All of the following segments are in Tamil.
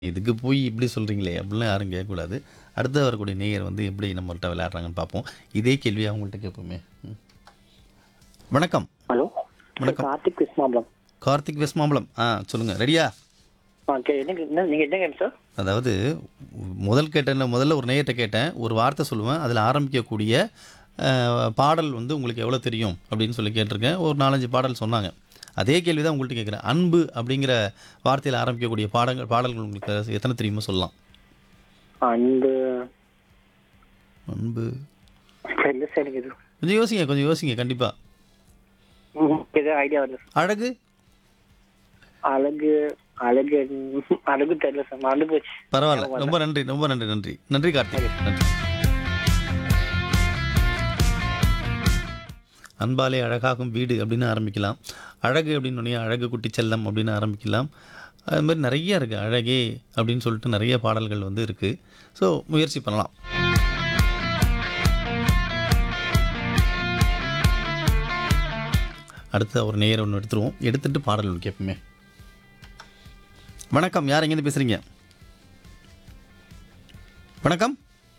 இதுக்கு போய் இப்படி சொல்கிறீங்களே அப்படிலாம் யாரும் கேட்கக்கூடாது அடுத்து வரக்கூடிய நேயர் வந்து எப்படி நம்மள்ட்ட விளையாடுறாங்கன்னு பார்ப்போம் இதே கேள்வி அவங்கள்ட்ட கேட்போமே ம். வணக்கம் ஹலோ வணக்கம். கார்த்திக் கிருஷ்ணாபுரம் கார்த்திக் வெஸ்மாம்பலம் ஆ சொல்லுங்கள் ரெடியா ஆ கே என்ன என்ன நீங்கள் என்ன கேட்க சார் அதாவது முதல் கேட்டேன்ல முதல்ல ஒரு நேயர்கிட்ட கேட்டேன் ஒரு வார்த்தை சொல்லுவேன் அதில் ஆரம்பிக்கக்கூடிய அஹ், பாடல் வந்து உங்களுக்கு எவ்வளோ தெரியும் அப்படின்னு சொல்லி கேட்டிருக்கேன் ஒரு நாலஞ்சு பாடல் சொன்னாங்க அதே கேள்வி தான் உங்கள்கிட்ட கேட்குறேன் அன்பு அப்படிங்கிற வார்த்தையில் ஆரம்பிக்கக்கூடிய பாடங்கள் பாடல்கள் உங்களுக்கு எத்தனை தெரியுமோ சொல்லலாம் அன்பு அன்பு இல்லை சார் எனக்கு இது கொஞ்சம் யோசிங்க கொஞ்சம் யோசிங்க கண்டிப்பாக ம், எதுவும் ஐடியா வரல சார் அழகு அழகு அழகு ம், அழகு தெரியல சார் மறந்து போச்சு பரவாயில்ல ரொம்ப நன்றி ரொம்ப நன்றி நன்றி நன்றி கார்த்திக் நன்றி அன்பாலே அழகாகும் வீடு அப்படின்னு ஆரம்பிக்கலாம் அழகு அப்படின்னு சொன்னீங்க அழகு குட்டி செல்லம் அப்படின்னு ஆரம்பிக்கலாம் அது மாதிரி நிறைய இருக்குது அழகே அப்படின்னு சொல்லிட்டு நிறைய பாடல்கள் வந்து இருக்குது ஸோ முயற்சி பண்ணலாம் அடுத்து ஒரு நேரம் ஒன்று எடுத்துருவோம் எடுத்துட்டு பாடல் ஒன்று கேட்போமே வணக்கம் யார் எங்கேருந்து பேசுகிறீங்க வணக்கம்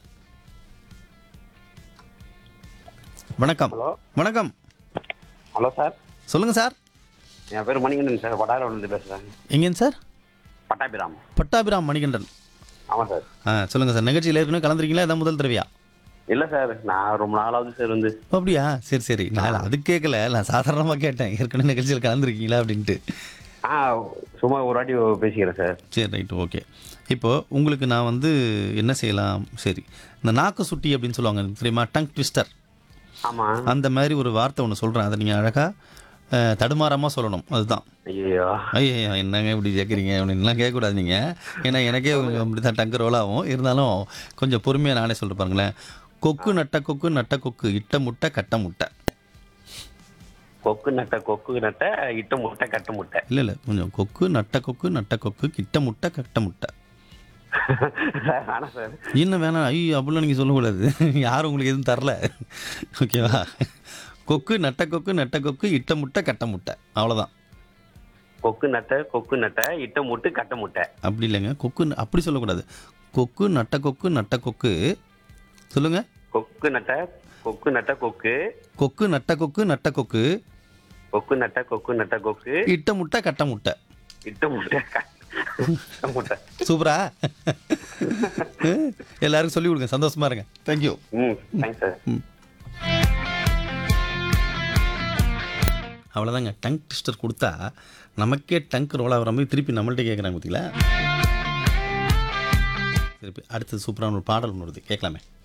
வணக்கம் ஹலோ வணக்கம் ஹலோ சார் சொல்லுங்கள் சார் என் பேர் மணிகண்டன் சார் வடாயிலிருந்து பேசுகிறேன் எங்கேங்க சார் பட்டாபிராம் பட்டாபிராம் மணிகண்டன் ஆமாம் சார் ஆ சொல்லுங்கள் சார் நிகழ்ச்சியில் ஏற்கனவே கலந்துருக்கீங்களா இதான் முதல் தடவையா இல்லை சார் நான் ரொம்ப நாளாவது சார் வந்து ஓ, அப்படியா சரி சரி நான் அது கேட்கல நான் சாதாரணமாக கேட்டேன் ஏற்கனவே நிகழ்ச்சியில் கலந்துருக்கீங்களா அப்படின்ட்டு ஆ சும்மா ஒரு வாட்டி பேசிக்கிறேன் சார் சரி ரைட்டு ஓகே இப்போது உங்களுக்கு நான் வந்து என்ன செய்யலாம் சரி இந்த நாக்கு சுட்டி அப்படின்னு சொல்லுவாங்க தெரியுமா டங் ட்விஸ்டர் ஆமாம் அந்த மாதிரி ஒரு வார்த்தை ஒன்று சொல்கிறேன் அதை நீங்கள் அழகாக தடுமாறாமல் சொல்லணும் அதுதான் ஐயோ ஐயோ என்னங்க இப்படி கேட்குறீங்க அப்படின்லாம் கேட்கக்கூடாது நீங்கள் ஏன்னா எனக்கே அப்படி தான் டங்கு ரோல் ஆகும் இருந்தாலும் கொஞ்சம் பொறுமையாக நானே சொல்லிட்டு பாருங்களேன் கொக்கு நட்ட கொக்கு நட்ட கொக்கு இட்ட முட்டை கட்ட முட்டை கொக்கு நட்ட கொக்கு நட்ட இட்ட முட்டை கட்ட முட்டை இல்லை இல்லை கொஞ்சம் கொக்கு நட்ட கொக்கு நட்ட கொக்கு கிட்ட முட்டை கட்ட முட்டை சார் வேணாம் சார் இன்னும் வேணாம் ஐயோ அப்படிலாம் நீங்கள் சொல்லக்கூடாது யாரும் உங்களுக்கு எதுவும் தரல ஓகேவா கொக்கு நட்ட கொக்கு நட்ட கொக்கு இட்ட முட்டை கட்ட முட்டை அவ்வளோதான் கொக்கு நட்ட கொக்கு நட்ட இட்ட முட்டு கட்ட முட்டை அப்படி இல்லைங்க கொக்கு ந- அப்படி சொல்லக்கூடாது கொக்கு நட்ட கொக்கு நட்ட கொக்கு சொல்லுங்கள் கொக்கு நட்ட கொக்கு நட்ட கொக்கு கொக்கு நட்ட கொக்கு நட்ட கொக்கு கொக்கு நட்ட கொக்கு நட்ட கொக்கு இட்ட முட்டை கட்ட முட்டை இட்ட முட்டை கட்ட முட்டை சூப்பரா எல்லாருக்கும் சொல்லி கொடுங்க சந்தோஷமா இருங்க தேங்க்யூ ம் தேங்க்ஸ் சார் அவ்வளோதாங்க டங் ட்விஸ்டர் கொடுத்தா நமக்கே டங்க் ரோல் ஆகிற மாதிரி திருப்பி நம்மள்ட்ட கேட்குறாங்க பார்த்தீங்களா திருப்பி அடுத்தது சூப்பரான ஒரு பாடல் ஒன்று வருது கேட்கலாமே